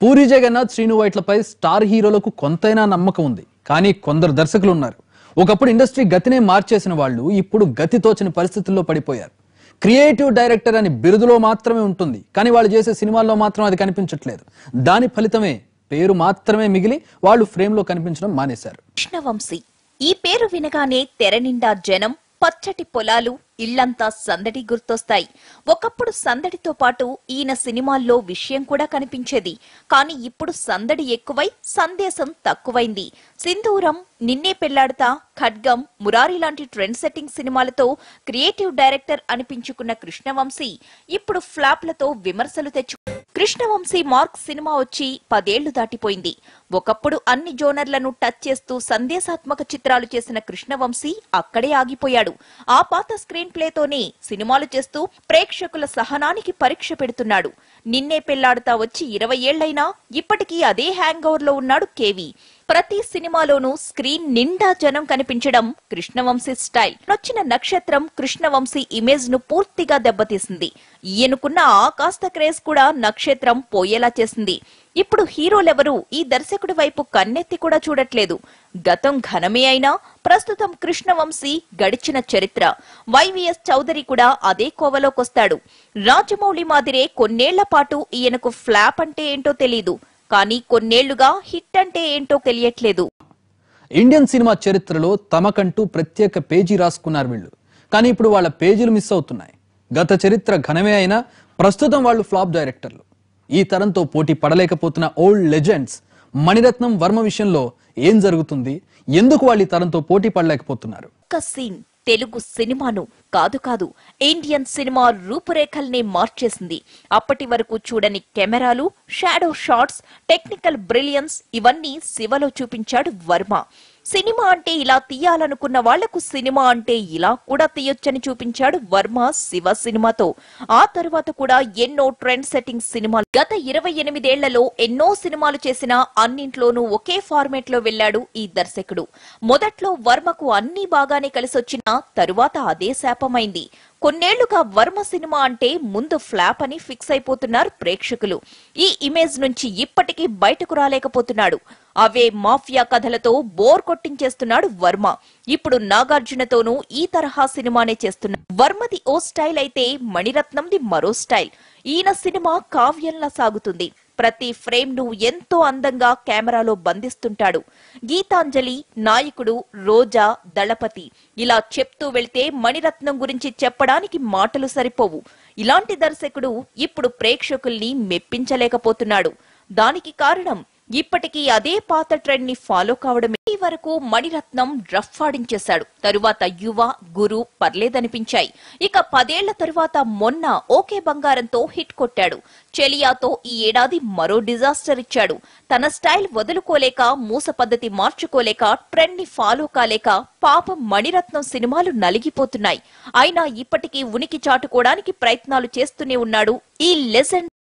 పూరి జగన్నాథ్ శ్రీను వైట్లపై స్టార్ హీరోలకు కొంతైనా నమ్మకం ఉంది కానీ కొందరు దర్శకులు ఉన్నారు ఒకప్పుడు ఇండస్ట్రీ గతినే మార్చేసిన వాళ్ళు ఇప్పుడు గతి తోచని పరిస్థితుల్లో పడిపోయారు క్రియేటివ్ డైరెక్టర్ అని బిరుదులో మాత్రమే ఉంటుంది కానీ వాళ్ళు చేసే సినిమాల్లో మాత్రం అది కనిపించట్లేదు దాని ఫలితమే పేరు మాత్రమే మిగిలి వాళ్ళు ఫ్రేమ్లో కనిపించడం మానేశారు కృష్ణవంశీ ఈ పేరు వినగానే తెర నిండా జనం పచ్చటి పొలాలు ఇళ్లంతా సందడి గుర్తొస్తాయి ఒకప్పుడు సందడితో పాటు ఈయన సినిమాల్లో విషయం కూడా కనిపించేది కానీ ఇప్పుడు సందడి ఎక్కువై సందేశం తక్కువైంది సింధూరం నిన్నే పెళ్లాడతా ఖడ్గం మురారి లాంటి ట్రెండ్ సెట్టింగ్ సినిమాలతో క్రియేటివ్ డైరెక్టర్ అనిపించుకున్న కృష్ణవంశీ ఇప్పుడు ఫ్లాప్లతో విమర్శలు తెచ్చు కృష్ణవంశీ మార్క్ సినిమా వచ్చి పదేళ్లు దాటిపోయింది ఒకప్పుడు అన్ని జోనర్లను టచ్ చేస్తూ సందేశాత్మక చిత్రాలు చేసిన కృష్ణవంశీ అక్కడే ఆగిపోయాడు ఆ పాత స్క్రీన్ ప్లేతోనే సినిమాలు చేస్తూ ప్రేక్షకుల సహనానికి పరీక్ష పెడుతున్నాడు నిన్నే పెళ్లాడుతా వచ్చి ఇరవై ఏళ్లైనా ఇప్పటికీ అదే హ్యాంగ్ లో ఉన్నాడు కేవీ ప్రతి సినిమాలోనూ స్క్రీన్ నిండా జనం కనిపించడం కృష్ణవంశీ స్టైల్ నొచ్చిన నక్షత్రం కృష్ణవంశీ ఇమేజ్ ను పూర్తిగా దెబ్బతీసింది ఈయనకున్న ఆ కాస్త క్రేజ్ కూడా నక్షత్రం పోయేలా చేసింది ఇప్పుడు హీరోలెవరూ ఈ దర్శకుడి వైపు కన్నెత్తి కూడా చూడట్లేదు గతం ఘనమే అయినా ప్రస్తుతం కృష్ణవంశీ గడిచిన చరిత్ర వైవిఎస్ చౌదరి కూడా అదే కోవలోకొస్తాడు రాజమౌళి మాదిరే కొన్నేళ్ల పాటు ఈయనకు ఫ్లాప్ అంటే ఏంటో తెలీదు కానీ కొన్నేళ్లుగా హిట్ అంటే ఏంటో తెలియట్లేదు ఇండియన్ సినిమా చరిత్రలో తమకంటూ ప్రత్యేక పేజీ రాసుకున్నారు వీళ్ళు కానీ ఇప్పుడు వాళ్ళ పేజీలు మిస్ అవుతున్నాయి గత చరిత్ర ఘనమే అయినా ప్రస్తుతం వాళ్ళు ఫ్లాప్ డైరెక్టర్లు ఈ తరంతో పోటీ పడలేకపోతున్న ఓల్డ్ లెజెండ్స్ మణిరత్నం వర్మ విషయంలో ఏం జరుగుతుంది ఎందుకు వాళ్ళు ఈ తరంతో పోటీ పడలేకపోతున్నారు ఒక్క సీన్ తెలుగు సినిమాను కాదు కాదు ఇండియన్ సినిమా రూపురేఖల్నే మార్చేసింది అప్పటి వరకు చూడని కెమెరాలు షాడో షాట్స్ టెక్నికల్ బ్రిలియన్స్ ఇవన్నీ శివలో చూపించాడు వర్మ సినిమా అంటే ఇలా తీయాలనుకున్న వాళ్లకు సినిమా అంటే ఇలా కూడా తీయొచ్చని చూపించాడు వర్మ శివ సినిమాతో ఆ తరువాత కూడా ఎన్నో ట్రెండ్ సెట్టింగ్ సినిమాలు గత ఇరవై ఎనిమిదేళ్లలో ఎన్నో సినిమాలు చేసిన అన్నింట్లోనూ ఒకే ఫార్మేట్ లో వెళ్లాడు ఈ దర్శకుడు మొదట్లో వర్మకు అన్ని బాగానే కలిసొచ్చినా తరువాత అదే శాపమైంది కొన్నేళ్లుగా వర్మ సినిమా అంటే ముందు ఫ్లాప్ అని ఫిక్స్ అయిపోతున్నారు ప్రేక్షకులు ఈ ఇమేజ్ నుంచి ఇప్పటికీ బయటకు రాలేకపోతున్నాడు అవే మాఫియా కథలతో బోర్ కొట్టించేస్తున్నాడు వర్మ ఇప్పుడు నాగార్జునతోనూ ఈ తరహా సినిమానే చేస్తున్నాడు వర్మది ఓ స్టైల్ అయితే మణిరత్నంది మరో స్టైల్ ఈయన సినిమా కావ్యంలా సాగుతుంది ప్రతి ఫ్రేమ్ ను ఎంతో అందంగా కెమెరాలో బంధిస్తుంటాడు గీతాంజలి నాయకుడు రోజా దళపతి ఇలా చెప్తూ వెళ్తే మణిరత్నం గురించి చెప్పడానికి మాటలు సరిపోవు ఇలాంటి దర్శకుడు ఇప్పుడు ప్రేక్షకుల్ని మెప్పించలేకపోతున్నాడు దానికి కారణం ఇప్పటికీ అదే పాత ట్రెండ్ ని ఫాలో కావడమే ఈ వరకు మణిరత్నం రఫ్ ఆడించేశాడు తరువాత యువ గురు పర్లేదనిపించాయి ఇక పదేళ్ల తరువాత మొన్న ఓకే బంగారంతో హిట్ కొట్టాడు చెలియాతో ఈ ఏడాది మరో డిజాస్టర్ ఇచ్చాడు తన స్టైల్ వదులుకోలేక మూస పద్ధతి మార్చుకోలేక ట్రెండ్ ని ఫాలో కాలేక పాపం మణిరత్నం సినిమాలు నలిగిపోతున్నాయి అయినా ఇప్పటికీ ఉనికి చాటుకోవడానికి ప్రయత్నాలు చేస్తూనే ఉన్నాడు ఈ లెజెండ్